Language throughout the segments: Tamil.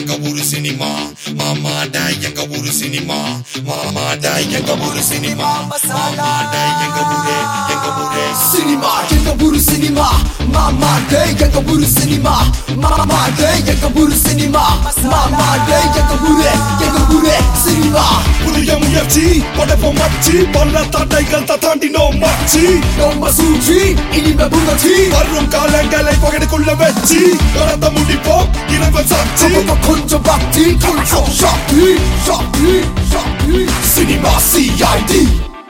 எங்க ஊரு சினிமா மாமாடா எங்க ஊரு சினிமா மாமாடா எங்க ஊரு சினிமா மாமாடா எங்க ஊரே எங்க ஊரே சினிமா எங்க ஊரு சினிமா மாமா டே எங்க ஊரு சினிமா மாமா டே எங்க ஊரு சினிமா மாமா டே எங்க ஊரு எங்க ஊரு சினிமா புதிய முயற்சி படைப்போம் மச்சி பல தடைகள் தாண்டினோம் மச்சி ரொம்ப சூழ்ச்சி இனிமே புங்கச்சி வரும் காலங்களை பகடுக்குள்ள வச்சு கடத்த முடிப்போம் இறைவன் சாட்சி அப்பப்ப கொஞ்சம் பக்தி கொஞ்சம் சக்தி சக்தி சக்தி சினிமா சிஐடி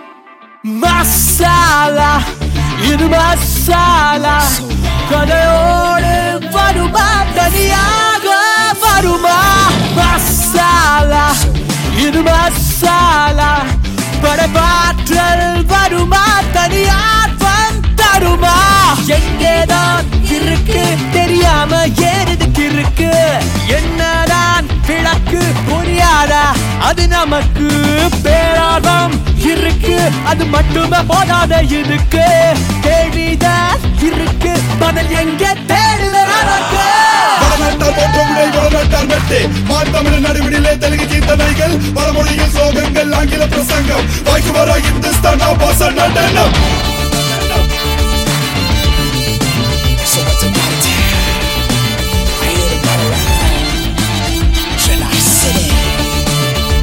மசாலா இது மசாலா கதையோடு வருமா தனியாக வருமா மசாலா இது மசாலா படபாற்றல் வருமா தனியார் தருமா எங்கேதான் இருக்கு தெரியாம ஏறதுக்கு இருக்கு என்னதான் விளக்கு புரியாதா அது நமக்கு பேராதம் இருக்கு அது மட்டுமே போதாத இருக்கு கேள்விதான் இருக்கு பதில் எங்க தேடுதற்கு வடநாட்டார் போன்ற உடை வடநாட்டார் மெட்டு மாத்தமிழ் நடுவிடிலே தெலுங்கு கீர்த்தனைகள் வடமொழியில் சோகங்கள் ஆங்கில பிரசங்கம் வாய்க்கு வர இந்துஸ்தான் ஆபாச நடனம் So what's it gotta do? I hear the battle rhyme. Should I sit it?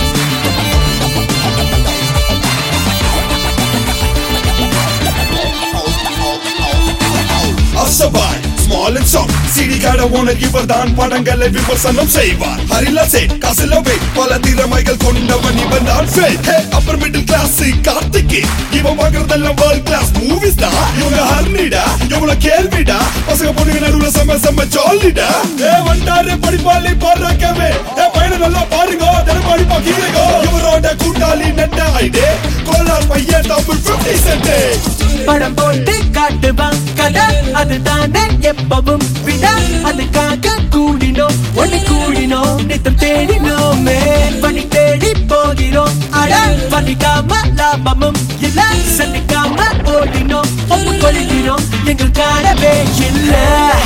அசபாய் ஸ்மால் அண்ட் சாங் சிடி காட ஓனர் இவர் தான் படங்களை விமர்சனம் செய்வார் ஹரிலா சேட் காசில வெயிட் பல திறமைகள் கொண்டவன் இவன் தான் ஃபேட் அப்பர் மிடில் கிளாஸ் கார்த்திகே இவன் வாங்குறதெல்லாம் வேர்ல்ட் கிளாஸ் மூவிஸ் தான் இவங்க ஹர்னிடா இவங்கள கேள்விடா பசங்க பொண்ணுங்க நடுவுல செம்ம செம்ம ஜாலிடா ஏ வண்டாரு படிப்பாளி பாடுறாக்கவே ஏ பையனை நல்லா பாருங்க தினமும் அடிப்பா கீழேகோ இவரோட கூட்டாளி நட்ட ஐடே கோலார் பையன் தமிழ் பிப்டி சென்டே படம் போட்டு காட்டுவான் கதை அதுதானே எப்பவும் விட அதுக்காக கூடினோம் ஒண்ணு கூடினோம் நித்தம் தேடினோமே வழி தேடி போகிறோம் அட வலிக்காம லாபமும் இல்ல சந்திக்காம ஓடினோம் ஒப்பு கொள்கிறோம் எங்கள் காணவே இல்லை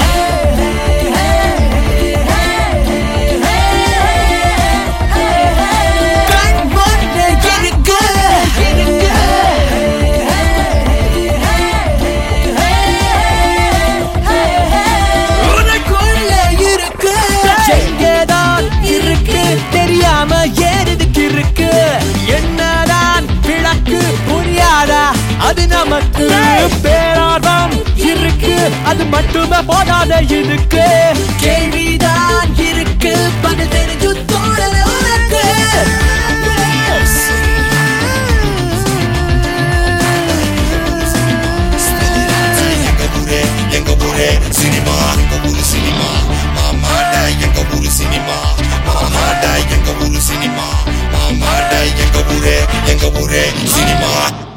கண் முன்னே இருக்கு உனக்குள்ள இருக்கு எங்கேதான் இருக்கு தெரியாம ஏறதுக்கு இருக்கு என்னதான் விளக்கு புரியாதா அது நமக்கு பேராதம் இருக்கு அது மட்டுமே போதாத இருக்கு கேள்விதான் இருக்கு பதில் தெரிஞ்சு தோழல உனக்கு எங்க ஊரே எங்க ஊரே சினிமா எங்க ஊரு சினிமா மாமாடா எங்க ஊரு சினிமா மாமாடா எங்க ஊரு சினிமா மாமாடா எங்க ஊரே எங்க ஊரே சினிமா